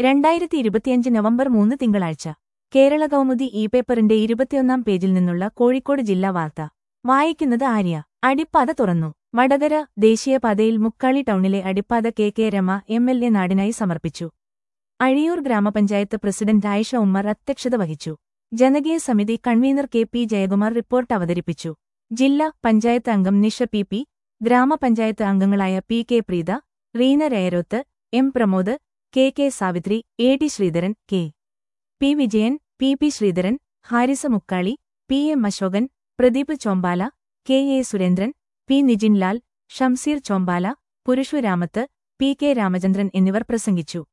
രണ്ടായിരത്തി ഇരുപത്തിയഞ്ച് നവംബർ മൂന്ന് തിങ്കളാഴ്ച കേരള കൗമുദി ഇ പേപ്പറിന്റെ ഇരുപത്തിയൊന്നാം പേജിൽ നിന്നുള്ള കോഴിക്കോട് ജില്ലാ വാർത്ത വായിക്കുന്നത് ആര്യ അടിപ്പാത തുറന്നു വടകര ദേശീയപാതയിൽ മുക്കാളി ടൗണിലെ അടിപ്പാത K K Rema M L A നാടിനായി സമർപ്പിച്ചു അഴിയൂർ ഗ്രാമപഞ്ചായത്ത് പ്രസിഡന്റ് ആയിഷ ഉമ്മർ അധ്യക്ഷത വഹിച്ചു ജനകീയ സമിതി convener K P Jayakumar report അവതരിപ്പിച്ചു ജില്ലാ പഞ്ചായത്ത് അംഗം നിഷ പി പി ഗ്രാമപഞ്ചായത്ത് അംഗങ്ങളായ P K Preetha Reena Rayaroth M Pramod K K Savitri A T Sreedharan K P Vijayan P P Sreedharan Harisa Mukkali P M Asokan Pradeep Chombala K A Surendran P Nijinlal Shamseer Chombala Purushu Ramath P K Ramachandran എന്നിവർ പ്രസംഗിച്ചു